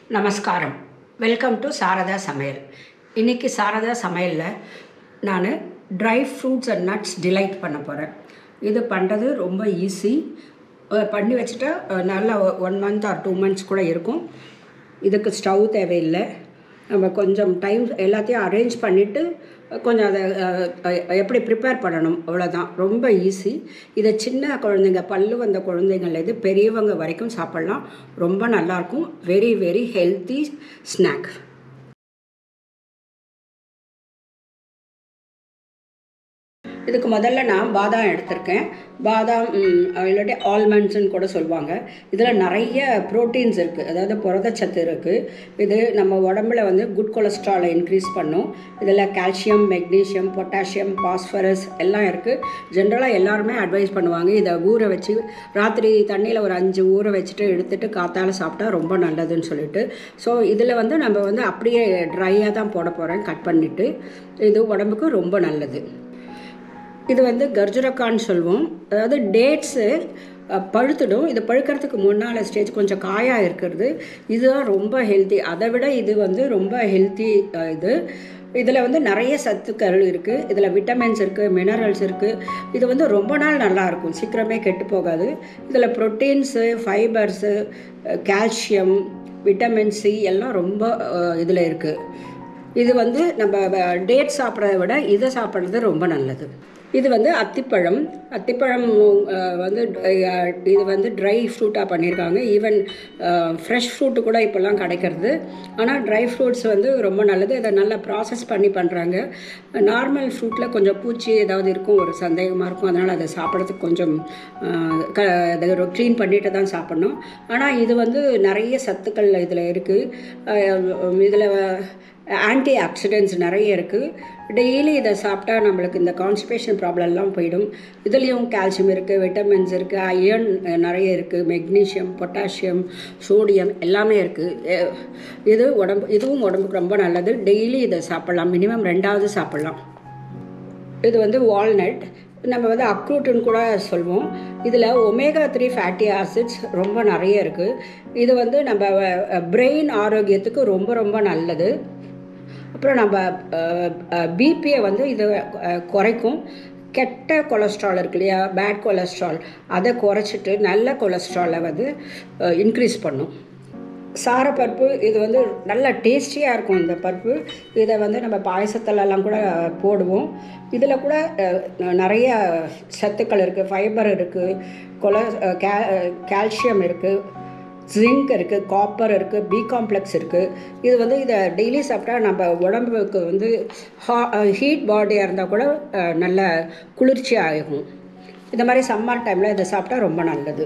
நமஸ்காரம் welcome to Saradha சமையல் இன்றைக்கி சாரதா சமையலில் நான் dry fruits and nuts delight பண்ண போகிறேன் இது பண்ணுறது ரொம்ப ஈஸி பண்ணி வச்சுட்டா அஹ், நல்லா one month or two months கூட இருக்கும் இதுக்கு ஸ்டவ் தேவையில்லை நம்ம கொஞ்சம் டைம் எல்லாத்தையும் அரேஞ்ச் பண்ணிவிட்டு கொஞ்சம் அதை அஹ், அஹ், எப்படி ப்ரிப்பேர் பண்ணணும் அவ்வளோதான் ரொம்ப ஈஸி இதை சின்ன குழந்தைங்க பல்லு வந்த குழந்தைங்கள்லேருந்து பெரியவங்க வரைக்கும் சாப்பிட்லாம் ரொம்ப நல்லாயிருக்கும் வெரி வெரி ஹெல்த்தி ஸ்நாக் இதுக்கு முதல்ல நான் பாதாம் எடுத்திருக்கேன் பாதாம் ம், இல்லாட்டி ஆல்மண்ட்ஸ்னு கூட சொல்லுவாங்க இதில் நிறைய ப்ரோட்டீன்ஸ் இருக்குது அதாவது புரதச்சத்து இருக்குது இது நம்ம உடம்புல வந்து குட் கொலஸ்ட்ராலை இன்க்ரீஸ் பண்ணும் இதில் கால்சியம் மெக்னீஷியம் பொட்டாசியம் பாஸ்பரஸ் எல்லாம் இருக்குது ஜென்ரலாக எல்லாருமே அட்வைஸ் பண்ணுவாங்க இதை ஊற வச்சு ராத்திரி தண்ணியில் ஒரு அஞ்சு ஊற வச்சுட்டு எடுத்துட்டு காத்தால சாப்பிட்டா ரொம்ப நல்லதுன்னு சொல்லிட்டு ஸோ இதில் வந்து நம்ம வந்து அப்படியே ட்ரையாக தான் போட போகிறேன் கட் பண்ணிவிட்டு இது உடம்புக்கு ரொம்ப நல்லது இது வந்து கர்ஜுரக்கான்னு சொல்லுவோம் அதாவது டேட்ஸு பழுத்துடும் இது பழுக்கிறதுக்கு முன்னால் ஸ்டேஜ் கொஞ்சம் காயாக இருக்கிறது இதுதான் ரொம்ப ஹெல்த்தி அதை விட இது வந்து ரொம்ப ஹெல்த்தி இது இதில் வந்து நிறைய சத்துக்கள் இருக்குது இதில் விட்டமின்ஸ் இருக்குது மினரல்ஸ் இருக்குது இது வந்து ரொம்ப நாள் நல்லா இருக்கும் சீக்கிரமே கெட்டு போகாது இதில் proteins fibres calcium vitamin C எல்லாம் ரொம்ப இதில் இருக்குது இது வந்து நம்ம டேட் சாப்பிட்றத விட இதை சாப்பிட்றது ரொம்ப நல்லது இது வந்து அத்திப்பழம் அத்திப்பழம் அஹ், வந்து அஹ், இது வந்து ட்ரை ஃப்ரூட்டாக பண்ணியிருக்காங்க ஈவன் ஃப்ரெஷ் ஃப்ரூட்டு கூட இப்போல்லாம் கிடைக்கிறது ஆனால் ட்ரை ஃப்ரூட்ஸ் வந்து ரொம்ப நல்லது இதை நல்லா ப்ராசஸ் பண்ணி பண்ணுறாங்க நார்மல் ஃப்ரூட்டில் கொஞ்சம் பூச்சி ஏதாவது இருக்கும் ஒரு சந்தேகமாக இருக்கும் அதனால் அதை சாப்பிட்றதுக்கு கொஞ்சம் அஹ், க அதை க்ளீன் பண்ணிட்டு தான் சாப்பிட்ணும் ஆனால் இது வந்து நிறைய சத்துக்கள் இதில் இருக்குது இதில் ஆன்டி ஆக்சிடென்ட்ஸ் நிறைய இருக்குது டெய்லி இதை சாப்பிட்டா நம்மளுக்கு இந்த கான்ஸ்டிபேஷன் ப்ராப்ளம்லாம் போயிடும் இதுலேயும் கால்சியம் இருக்குது விட்டமின்ஸ் இருக்குது அயர்ன் நிறைய இருக்குது மெக்னீஷியம் பொட்டாசியம் சோடியம் எல்லாமே இருக்குது இது உடம்பு இதுவும் உடம்புக்கு ரொம்ப நல்லது டெய்லி இதை சாப்பிட்லாம் மினிமம் ரெண்டாவது சாப்பிட்லாம் இது வந்து வால்நட் நம்ம வந்து அக்ரூட்டுன்னு கூட சொல்லுவோம் இதில் ஒமேகா த்ரீ ஃபேட்டி ஆசிட்ஸ் ரொம்ப நிறைய இருக்குது இது வந்து நம்ம பிரெயின் ஆரோக்கியத்துக்கு ரொம்ப ரொம்ப நல்லது அப்புறம் நம்ம பிபியை வந்து இது அஹ், குறைக்கும் கெட்ட கொலஸ்ட்ரால் இருக்கு இல்லையா பேட் கொலஸ்ட்ரால் அதை குறைச்சிட்டு நல்ல கொலஸ்ட்ராலை வந்து இன்க்ரீஸ் பண்ணும் சாரப்பருப்பு இது வந்து நல்ல டேஸ்டியாக இருக்கும் இந்த பருப்பு இதை வந்து நம்ம பாயசத்துலலாம் கூட போடுவோம் இதில் கூட அஹ், நிறைய சத்துக்கள் இருக்குது ஃபைபர் இருக்குது கொல அஹ், கே கால்சியம் இருக்குது ஜிங்க் இருக்குது காப்பர் இருக்குது பி காம்ப்ளெக்ஸ் இருக்குது இது வந்து இதை டெய்லி சாப்பிட்டா நம்ம உடம்புக்கு வந்து ஹா ஹீட் பாடியாக இருந்தால் கூட அஹ், நல்ல குளிர்ச்சி ஆகும் இந்த மாதிரி சம்மர் டைமில் இதை சாப்பிட்டா ரொம்ப நல்லது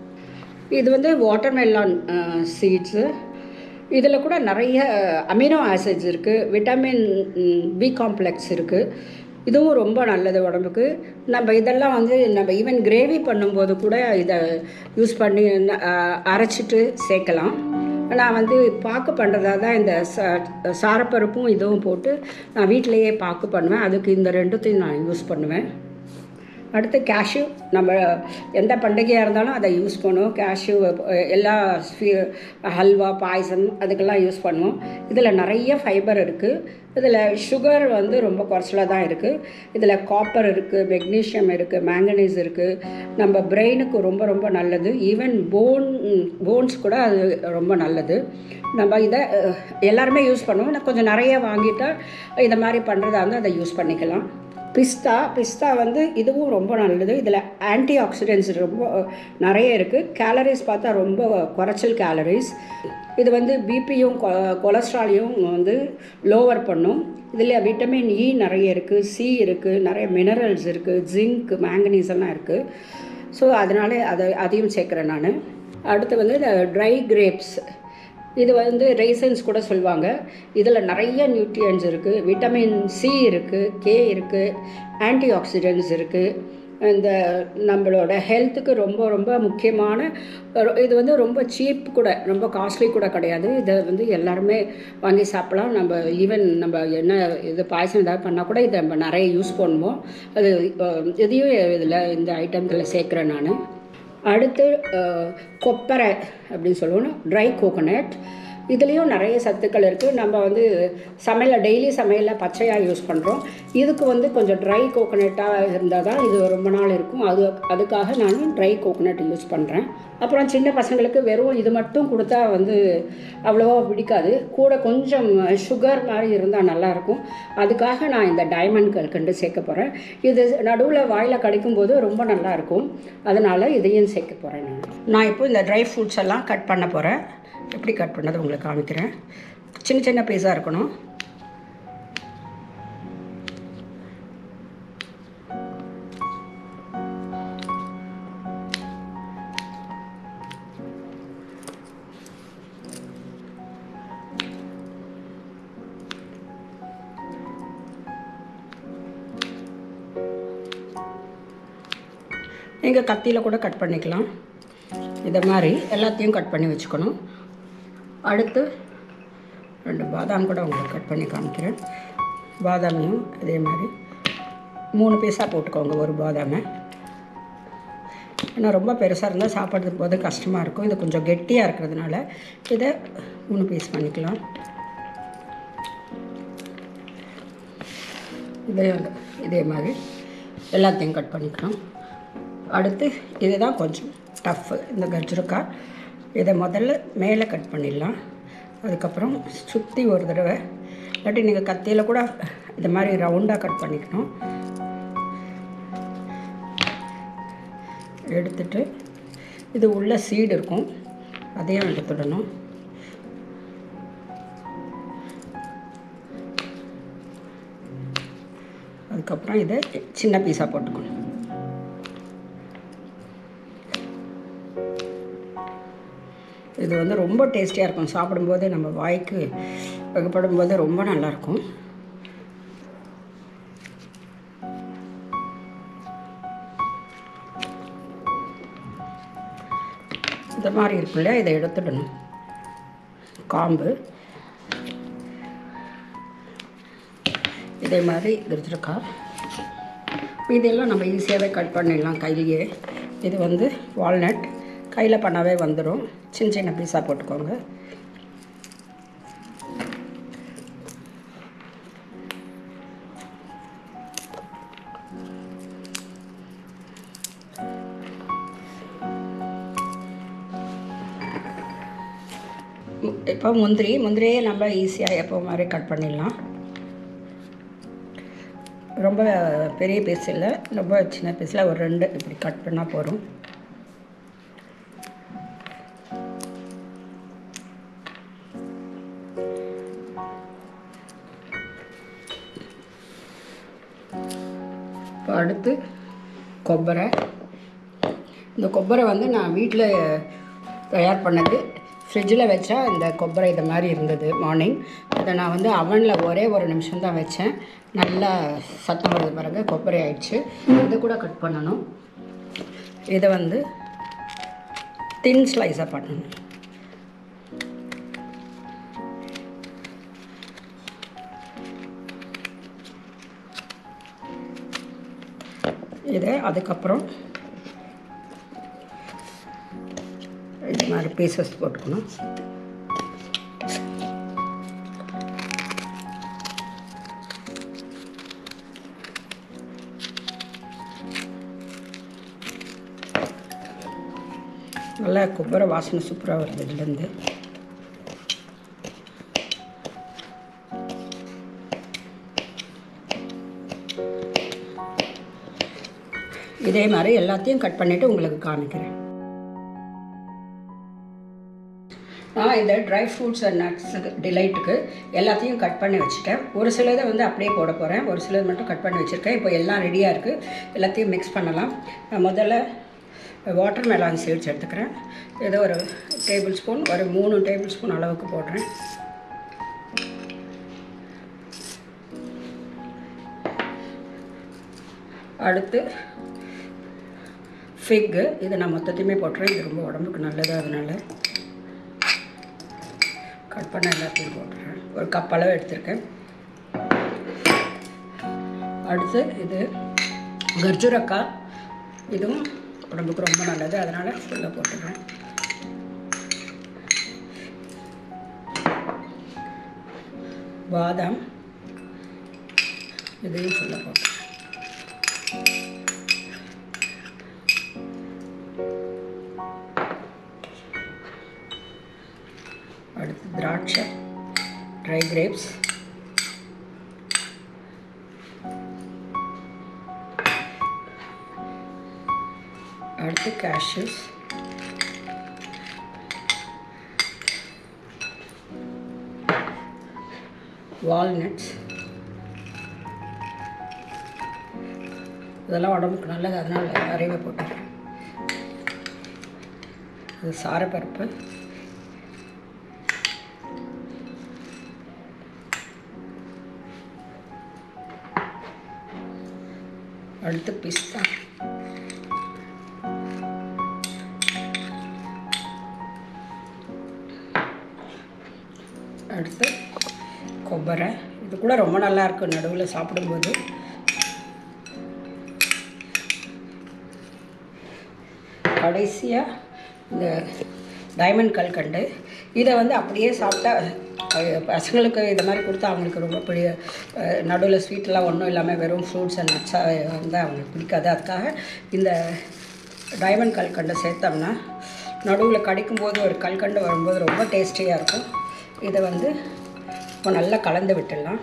இது வந்து வாட்டர்மெலான் சீட்ஸு இதில் கூட நிறைய அமினோ ஆசிட்ஸ் இருக்குது விட்டமின் பி காம்ப்ளெக்ஸ் இருக்குது இதுவும் ரொம்ப நல்லது உடம்புக்கு நம்ம இதெல்லாம் வந்து நம்ம ஈவன் கிரேவி பண்ணும்போது கூட இதை யூஸ் பண்ணி அஹ், அரைச்சிட்டு சேர்க்கலாம் நான் வந்து பாக்கு பண்ணுறதா தான் இந்த ச சாரப்பருப்பும் இதுவும் போட்டு நான் வீட்டிலையே பாக்கு பண்ணுவேன் அதுக்கு இந்த ரெண்டுத்தையும் நான் யூஸ் பண்ணுவேன் அடுத்து கேஷ்யூ நம்ம எந்த பண்டிகையாக இருந்தாலும் அதை யூஸ் பண்ணுவோம் கேஷ்யூ எல்லா ஸ்வீ ஹல்வா பாயசம் அதுக்கெல்லாம் யூஸ் பண்ணுவோம் இதில் நிறைய ஃபைபர் இருக்குது இதில் சுகர் வந்து ரொம்ப குறைச்சலாக தான் இருக்குது இதில் காப்பர் இருக்குது மெக்னீஷியம் இருக்குது மேங்கனீஸ் இருக்குது நம்ம பிரெயினுக்கு ரொம்ப ரொம்ப நல்லது ஈவன் போன் போன்ஸ் கூட அது ரொம்ப நல்லது நம்ம இதை அஹ், எல்லாருமே யூஸ் பண்ணுவோம் நான் கொஞ்சம் நிறைய வாங்கிட்டா இந்த மாதிரி பண்ணுறதா இருந்தால் அதை யூஸ் பண்ணிக்கலாம் பிஸ்தா பிஸ்தா வந்து இதுவும் ரொம்ப நல்லது இதில் ஆன்டி ஆக்சிடென்ட்ஸ் ரொம்ப நிறைய இருக்குது கேலரிஸ் பார்த்தா ரொம்ப குறைச்சல் கேலரிஸ் இது வந்து பிபியும் கொலஸ்ட்ராலையும் வந்து லோவர் பண்ணும் இதில் விட்டமின் இ நிறைய இருக்குது சி இருக்குது நிறைய மினரல்ஸ் இருக்குது ஜிங்க் மேங்கனீஸ் எல்லாம் இருக்குது ஸோ அதனால அதை அதையும் சேர்க்குறேன் நான் அடுத்து வந்து இந்த ட்ரை கிரேப்ஸ் இது வந்து ரைசன்ஸ் கூட சொல்லுவாங்க இதில் நிறைய நியூட்ரியன்ஸ் இருக்குது விட்டமின் சி இருக்குது கே இருக்குது ஆன்டி ஆக்சிடென்ட்ஸ் இருக்குது இந்த நம்மளோட ஹெல்த்துக்கு ரொம்ப ரொம்ப முக்கியமான ஒரு- இது வந்து ரொம்ப சீப் கூட ரொம்ப காஸ்ட்லி கூட கிடையாது இதை வந்து எல்லாருமே வாங்கி சாப்பிடலாம் நம்ம ஈவன் நம்ம என்ன இது பாயசம் ஏதாவது பண்ணால் கூட இதை நம்ம நிறைய யூஸ் பண்ணுவோம் அது அஹ், இதையும் இதில் இந்த ஐட்டத்தில் சேர்க்குறேன் நான் அடுத்து அஹ், கொப்பரை அப்படின்னு சொல்லுவோம் ட்ரை கோகோனட் இதுலேயும் நிறைய சத்துக்கள் இருக்குது நம்ம வந்து சமையலில் டெய்லி சமையலில் பச்சையாக யூஸ் பண்ணுறோம் இதுக்கு வந்து கொஞ்சம் ட்ரை கோகோனட்டாக இருந்தால் தான் இது ரொம்ப நாள் இருக்கும் அது அதுக்காக நான் ட்ரை கோகோனட் யூஸ் பண்ணுறேன் அப்புறம் சின்ன பசங்களுக்கு வெறும் இது மட்டும் கொடுத்தா வந்து அவ்வளோவா பிடிக்காது கூட கொஞ்சம் சுகர் மாதிரி இருந்தால் நல்லாயிருக்கும் அதுக்காக நான் இந்த டைமண்ட் கல்கண்டு சேர்க்க போகிறேன் இது நடுவில் வாயில் கடிக்கும்போது ரொம்ப நல்லாயிருக்கும் அதனால் இதையும் சேர்க்க போகிறேன் நான் நான் இப்போ இந்த ட்ரை ஃப்ரூட்ஸ் எல்லாம் கட் பண்ண போகிறேன் எப்படி கட் பண்ணது உங்களுக்கு காமிக்கிறேன் சின்ன சின்ன பீஸாக இருக்கணும் நீங்கள் கத்தியில் கூட கட் பண்ணிக்கலாம் இதை மாதிரி எல்லாத்தையும் கட் பண்ணி வச்சுக்கணும் அடுத்து ரெண்டு பாதாம் கூட உங்களுக்கு கட் பண்ணி காமிக்கிறேன் பாதாமையும் அதே மாதிரி மூணு பீஸாக போட்டுக்கோங்க ஒரு பாதாமை ஏன்னா ரொம்ப பெருசாக இருந்தால் சாப்பிட்றதுக்கு போது கஷ்டமாக இருக்கும் இது கொஞ்சம் கெட்டியாக இருக்கிறதுனால இதை மூணு பீஸ் பண்ணிக்கலாம் இதே இதே மாதிரி எல்லாத்தையும் கட் பண்ணிக்கலாம் அடுத்து இதுதான் கொஞ்சம் டஃப்பு இந்த கஜ்ருக்காய் இதை முதல்ல மேலே கட் பண்ணிடலாம் அதுக்கப்புறம் சுற்றி ஒரு தடவை இல்லாட்டி நீங்கள் கத்தியில் கூட இது மாதிரி ரவுண்டாக கட் பண்ணிக்கணும் எடுத்துட்டு இது உள்ள சீடு இருக்கும் அதையும் எடுத்துடணும் அதுக்கப்புறம் இதை சின்ன பீஸாக போட்டுக்கணும் இது வந்து ரொம்ப டேஸ்டியாக இருக்கும் சாப்பிடும்போது நம்ம வாய்க்கு வகப்படும்போது ரொம்ப நல்லாயிருக்கும் இந்த மாதிரி இருக்குல்ல இதை எடுத்துடணும் காம்பு இதே மாதிரி எடுத்துருக்கா இதெல்லாம் நம்ம ஈஸியாகவே கட் பண்ணிடலாம் கையிலேயே இது வந்து வால்நட் கையில் பண்ணாவே வந்துடும் சின்ன சின்ன பீஸாக போட்டுக்கோங்க இப்போ முந்திரி முந்திரியே நம்ம ஈஸியாக எப்போ மாதிரி கட் பண்ணிடலாம் ரொம்ப பெரிய பீஸ் இல்லை ரொம்ப சின்ன பீஸில் ஒரு ரெண்டு இப்படி கட் பண்ணால் போதும் இப்போ அடுத்து கொಬ್ಬரை இந்த கொಬ್ಬரை வந்து நான் வீட்டில் தயார் பண்ணது ஃப்ரிட்ஜில் வச்சா இந்த கொಬ್ಬரை இது மாதிரி இருந்தது மார்னிங் அதை நான் வந்து அவனில் ஒரே ஒரு நிமிஷம் தான் வச்சேன் நல்லா சத்தம் வருது பிறகு கொಬ್ಬரை ஆயிடுச்சு இதை கூட கட் பண்ணணும் இதை வந்து தின் ஸ்லைஸாக பண்ணணும் இதை அதுக்கப்புறம் இது மாதிரி பீசஸ் போட்டுக்கணும் நல்லா கொಬ್ಬரை வாசனை சூப்பராக வருது இதுலேருந்து இதே மாதிரி எல்லாத்தையும் கட் பண்ணிவிட்டு உங்களுக்கு காமிக்கிறேன் நான் இந்த ட்ரை ஃப்ரூட்ஸ் அண்ட் நட்ஸுக்கு டிலைட்டுக்கு எல்லாத்தையும் கட் பண்ணி வச்சுட்டேன் ஒரு சிலதை வந்து அப்படியே போட போகிறேன் ஒரு சிலது மட்டும் கட் பண்ணி வச்சுருக்கேன் இப்போ எல்லாம் ரெடியாக இருக்குது எல்லாத்தையும் மிக்ஸ் பண்ணலாம் நான் முதல்ல வாட்டர் மெலான் சீட்ஸ் எடுத்துக்கிறேன் ஏதோ ஒரு டேபிள் ஸ்பூன் ஒரு மூணு டேபிள் ஸ்பூன் அளவுக்கு போடுறேன் அடுத்து ஃபிக்கு இது நான் மொத்தத்தையுமே போட்டுறேன் இது ரொம்ப உடம்புக்கு நல்லது அதனால் கட் பண்ண எல்லாத்தையும் போட்டுறேன் ஒரு கப் அளவு எடுத்திருக்கேன் அடுத்து இது கர்ஜுரக்காய் இதுவும் உடம்புக்கு ரொம்ப நல்லது அதனால் ஃபுல்லாக போட்டுடுறேன் பாதாம் இதையும் சொல்ல போட்டேன் அடுத்து திராட்சை ட்ரை கிரேப்ஸ் அடுத்து கேஷ்யூஸ் வால்நட்ஸ் இதெல்லாம் உடம்புக்கு நல்லது அதனால் நிறையவே போட்டுக்கிறேன் இது சாரப்பருப்பு அடுத்து பிஸ்தா அடுத்து கொಬ್ಬரை இது கூட ரொம்ப நல்லா இருக்கும் நடுவில் சாப்பிடும்போது கடைசியாக இந்த டைமண்ட் கல்கண்டு இதை வந்து அப்படியே சாப்பிட்டா அஹ், பசங்களுக்கு இந்த மாதிரி கொடுத்தா அவங்களுக்கு ரொம்ப பிடிய நடுவில் ஸ்வீட்டெல்லாம் ஒன்றும் இல்லாமல் வெறும் ஃப்ரூட்ஸ் அண்ட் நட்ஸாக வந்து அவங்களுக்கு பிடிக்காது அதுக்காக இந்த டைமண்ட் கல்கண்டை சேர்த்தோம்னா நடுவில் கடிக்கும்போது ஒரு கல்கண்டு வரும்போது ரொம்ப டேஸ்டியாக இருக்கும் இதை வந்து இப்போ நல்லா கலந்து விட்டுடலாம்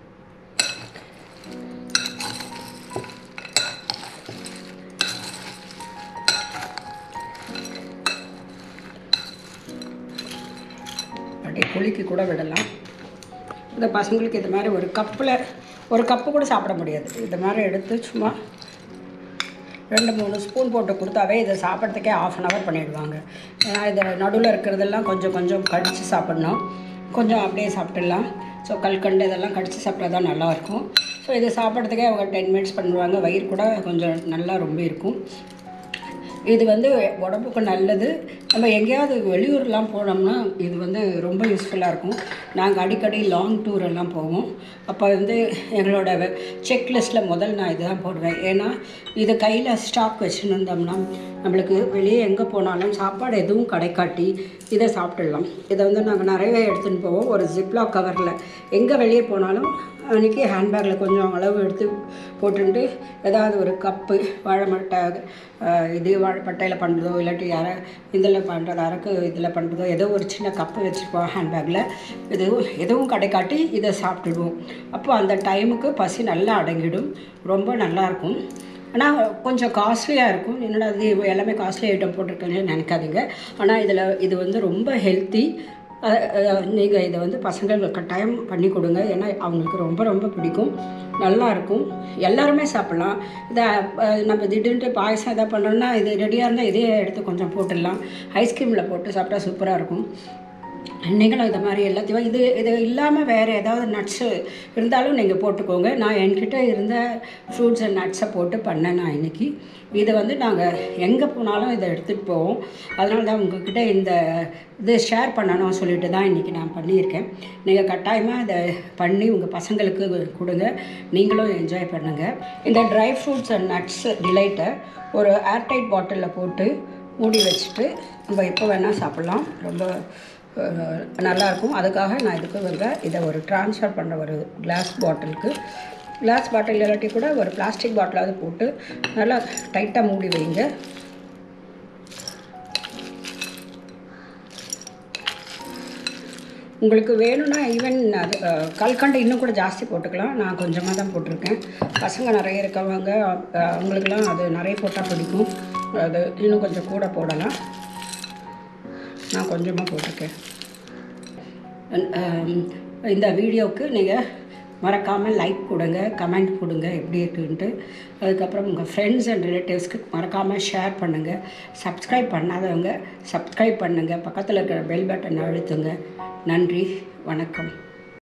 அப்படியே குலுக்கி கூட விடலாம் இந்த பசங்களுக்கு இது மாதிரி ஒரு கப்பில் ஒரு கப்பு கூட சாப்பிட முடியாது இது மாதிரி எடுத்து சும்மா ரெண்டு மூணு ஸ்பூன் போட்டு கொடுத்தாவே இதை சாப்பிட்றதுக்கே ஆஃப் அன் ஹவர் பண்ணிடுவாங்க ஏன்னா இது நடுவில் இருக்கிறதெல்லாம் கொஞ்சம் கொஞ்சம் கடித்து சாப்பிட்ணும் கொஞ்சம் அப்படியே சாப்பிட்டுடலாம் ஸோ கல்கண்டு இதெல்லாம் கடித்து சாப்பிட்டா தான் நல்லாயிருக்கும் ஸோ இதை சாப்பிட்றதுக்கே அவங்க டென் மினிட்ஸ் பண்ணுவாங்க வயிறு கூட கொஞ்சம் நல்லா ரொம்ப இருக்கும் இது வந்து உடம்புக்கு நல்லது நம்ம எங்கேயாவது வெளியூர்லாம் போனோம்னா இது வந்து ரொம்ப யூஸ்ஃபுல்லாக இருக்கும் நாங்கள் அடிக்கடி லாங் டூர் எல்லாம் போவோம் அப்போ வந்து எங்களோட செக்லிஸ்ட்டில் முதல் நான் இதுதான் போடுவேன் ஏன்னா இது கையில் ஸ்டாக் வச்சுன்னு இருந்தோம்னா நம்மளுக்கு வெளியே எங்கே போனாலும் சாப்பாடு எதுவும் கிடைக்காட்டி இதை சாப்பிட்டுடலாம் இதை வந்து நாங்கள் நிறையவே எடுத்துகிட்டு போவோம் ஒரு ஜிப்லாக் கவரில் எங்கே வெளியே போனாலும் அன்றைக்கி ஹேண்ட்பேக்கில் கொஞ்சம் அளவு எடுத்து போட்டுட்டு ஏதாவது ஒரு கப்பு வாழைமட்டை அஹ், இது வாழைப்பட்டையில் பண்ணுறதோ இல்லாட்டி யாரை இதில் பண்ணுறது அரக்கு இதில் பண்ணுறதோ ஏதோ ஒரு சின்ன கப்பு வச்சுருப்போம் ஹேண்ட்பேக்கில் எதுவும் எதுவும் கிடைக்காட்டி இதை சாப்பிட்டுடுவோம் அப்போ அந்த டைமுக்கு பசி நல்லா அடங்கிடும் ரொம்ப நல்லாயிருக்கும் ஆனால் கொஞ்சம் காஸ்ட்லியாக இருக்கும் என்னடா இது எல்லாமே காஸ்ட்லி ஐட்டம் போட்டிருக்கேன்னு நினைக்காதீங்க ஆனால் இதில் இது வந்து ரொம்ப ஹெல்த்தி நீங்கள் இதை வந்து பசங்களுக்கு கட்டாயம் பண்ணி கொடுங்க ஏன்னா அவங்களுக்கு ரொம்ப ரொம்ப பிடிக்கும் நல்லா இருக்கும் எல்லாருமே சாப்பிட்லாம் இதை அஹ், நம்ம திடீர்னு பாயசம் எதாவது பண்ணுறோன்னா இது ரெடியாக இருந்தால் இதே எடுத்து கொஞ்சம் போட்டுடலாம் ஐஸ்கிரீமில் போட்டு சாப்பிட்டா சூப்பராக இருக்கும் நீங்களும் இது மாதிரி எல்லாத்தையும் இது இது இல்லாமல் வேறு ஏதாவது நட்ஸு இருந்தாலும் நீங்கள் போட்டுக்கோங்க நான் என்கிட்ட இருந்த ஃப்ரூட்ஸ் அண்ட் நட்ஸை போட்டு பண்ணேன் நான் இன்றைக்கி இதை வந்து நாங்கள் எங்கே போனாலும் இதை எடுத்துகிட்டு போவோம் அதனால தான் உங்ககிட்ட இந்த இது ஷேர் பண்ணணும்னு சொல்லிட்டு தான் இன்றைக்கி நான் பண்ணியிருக்கேன் நீங்கள் கட்டாயமாக இதை பண்ணி உங்கள் பசங்களுக்கு கொடுங்க நீங்களும் என்ஜாய் பண்ணுங்கள் இந்த ட்ரை ஃப்ரூட்ஸ் அண்ட் நட்ஸ் டிலைட்டை ஒரு ஏர்டைட் பாட்டிலில் போட்டு மூடி வச்சுட்டு நம்ம எப்போ வேணால் சாப்பிட்லாம் ரொம்ப அஹ், நல்லாயிருக்கும் அதுக்காக நான் இதுக்கு வந்து இதை ஒரு ட்ரான்ஸ்ஃபர் பண்ணுற ஒரு கிளாஸ் பாட்டிலுக்கு கிளாஸ் பாட்டில் இல்லாட்டி கூட ஒரு பிளாஸ்டிக் பாட்டிலாவது போட்டு நல்லா டைட்டாக மூடி வைங்க உங்களுக்கு வேணும்னா ஈவன் அது அஹ், கல்கண்டு இன்னும் கூட ஜாஸ்தி போட்டுக்கலாம் நான் கொஞ்சமாக தான் போட்டிருக்கேன் பசங்க நிறைய இருக்கவங்க அஹ், அவங்களுக்கெல்லாம் அது நிறைய போட்டால் பிடிக்கும் அது இன்னும் கொஞ்சம் கூட போடலாம் நான் கொஞ்சமாக போட்டிருக்கேன் அஹ், இந்த வீடியோவுக்கு நீங்கள் மறக்காமல் லைக் கொடுங்க கமெண்ட் கொடுங்க எப்படி இருக்குன்ட்டு அதுக்கப்புறம் உங்கள் ஃப்ரெண்ட்ஸ் அண்ட் ரிலேட்டிவ்ஸ்க்கு மறக்காமல் ஷேர் பண்ணுங்கள் சப்ஸ்கிரைப் பண்ணாதவங்க சப்ஸ்கிரைப் பண்ணுங்கள் பக்கத்தில் இருக்கிற பெல் பட்டன் அழுத்துங்க நன்றி வணக்கம்